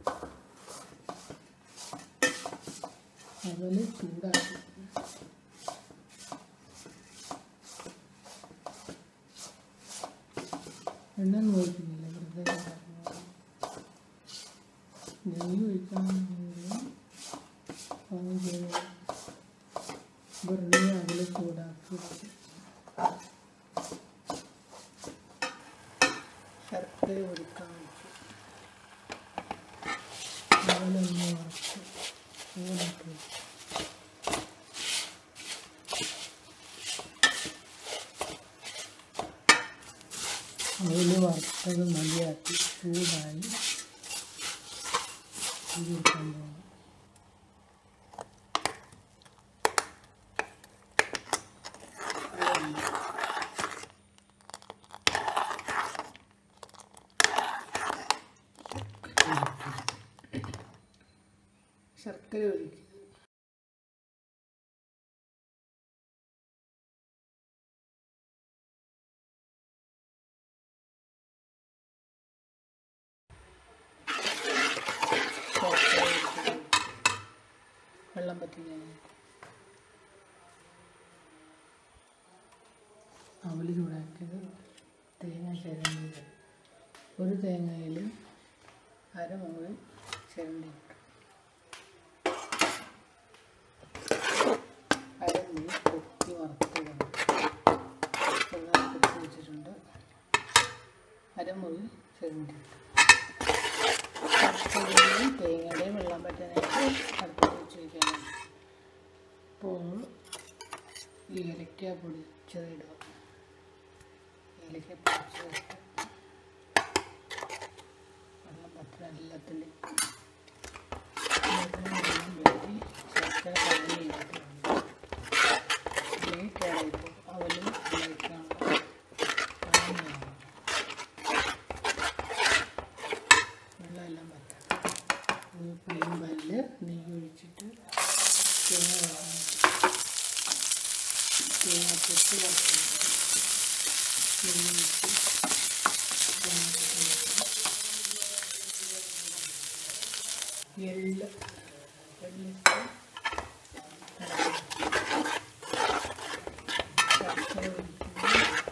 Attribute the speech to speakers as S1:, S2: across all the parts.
S1: അവല് ചൂടാക്കി എണ്ണ ഒന്നും ഒഴിക്കുന്നില്ല വെറുതെ ഉണ്ടാക്കുന്നത്. നെയ്യ് ഒഴിക്കണമെങ്കിൽ പാകം ചെയ്ത് വെറുതെ അവല് ചൂടാക്കി വെക്കും. ശർക്കര ഒഴിക്കാൻ വെച്ചു അവലൊന്ന് വറുത്ത് ചൂടാക്കി വെച്ചു അവല് വറുത്തത് മതിയാക്കി ചൂടായി ഇതിരിക്കാൻ പോകണം ശർക്കര ഒഴിക്കുക ശർക്കര ഒഴിക്കുക വെള്ളം പറ്റിക്കാൻ അവല് ചൂടാക്കിയത് തേങ്ങ ചിരണ്ടിയത് ഒരു തേങ്ങയിൽ അരമുറി ചിരണ്ടി ഇട്ടു അരമുറി കൊത്തി വറുത്തതാണ് ചെറുതായി കൊത്തി വെച്ചിട്ടുണ്ട് അരമുറി ചിരണ്ടി ഇട്ടു ശർക്കരയും തേങ്ങയുടെയും വെള്ളം പറ്റാനായിട്ട് അടുപ്പത്ത് വെച്ച് വയ്ക്കണം അപ്പോൾ ഈ ഏലക്ക പൊടിച്ചതിടുക ഏലക്ക പൊടിച്ചതിട്ട് വെള്ളം പറ്റുന്ന എല്ലാത്തിലും വെള്ളം പറ്റി ശർക്കര പാനി ചെയ്തിട്ടുണ്ട് ലേറ്റ് ആയിപ്പോൾ അവലും ലേറ്റാണ് പാനിയാണ് വെള്ളമെല്ലാം പറ്റാം ഒരു പ്ലെയിൻ പാനിൽ നെയ്യ് ഒഴിച്ചിട്ട് തേങ്ങ വറക്കണം. തേങ്ങ പൊട്ട് വറുക്കണം നെയ്യ് ഒഴിച്ച് തേങ്ങ പൊട്ട് വറുക്കണം എള്ള് എള്ളിട്ട് ശർക്കര ഒഴിക്കുന്നു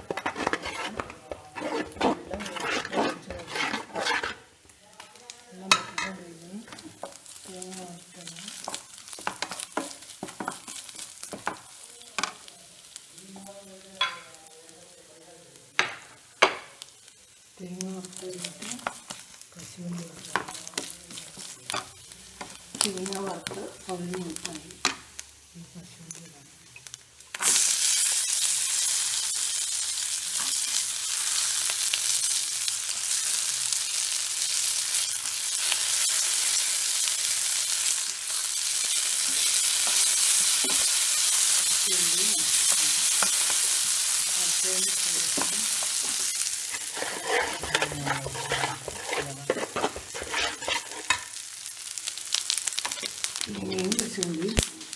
S1: വെള്ളം ഒഴിച്ച് വെക്കണം വെള്ളം വറ്റിക്കൊണ്ടിരിക്കുന്നു തേങ്ങ വറുക്കണം തേങ്ങ വറുത്ത് കഴിഞ്ഞിട്ട് കശുവണ്ടി വറുക്കണം തേങ്ങ വറുത്ത് ഒഴിഞ്ഞ് വെച്ചാൽ ഈ കശുവണ്ടി ഇടണം കശുവണ്ടി വറുത്തതിന് ശേഷം തേങ്ങയും കശുവണ്ടി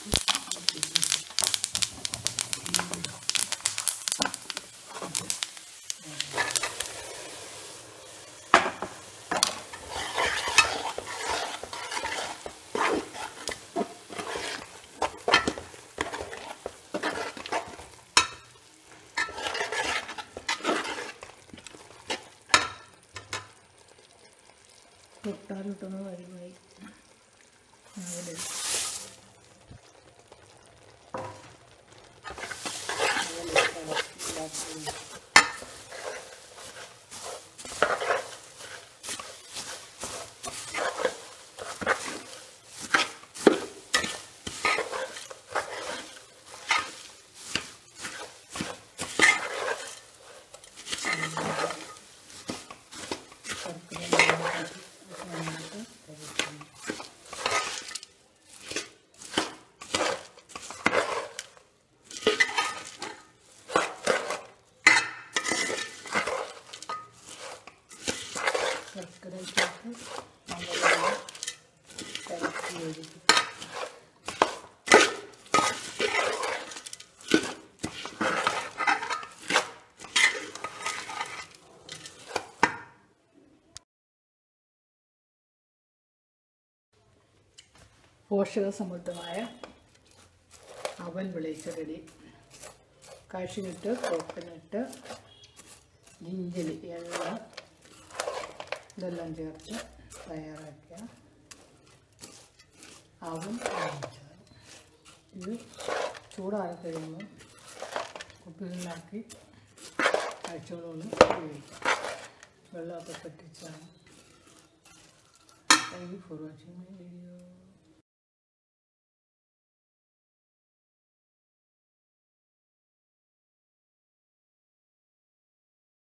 S1: തൊട്ടാലിട്ടുന്ന കാര്യമായി അവിടെ ശർക്കര പോഷകസമൃദ്ധമായ അവൽ വിളയിച്ച റെഡി കാഷ്യൂനട്ട് കോക്കനട്ട് ജിഞ്ചലി എല്ലാം ഇതെല്ലാം ചേർത്ത് തയ്യാറാക്കിയ അവൽ വിളയിച്ചത് ഇത് ചൂടാറി കഴിയുമ്പോൾ കുപ്പികളിലാക്കി ആഴ്ചകളോളം ഉപയോഗിക്കാം വെള്ളമൊക്കെ പറ്റിച്ചാണ് thank you for watching my video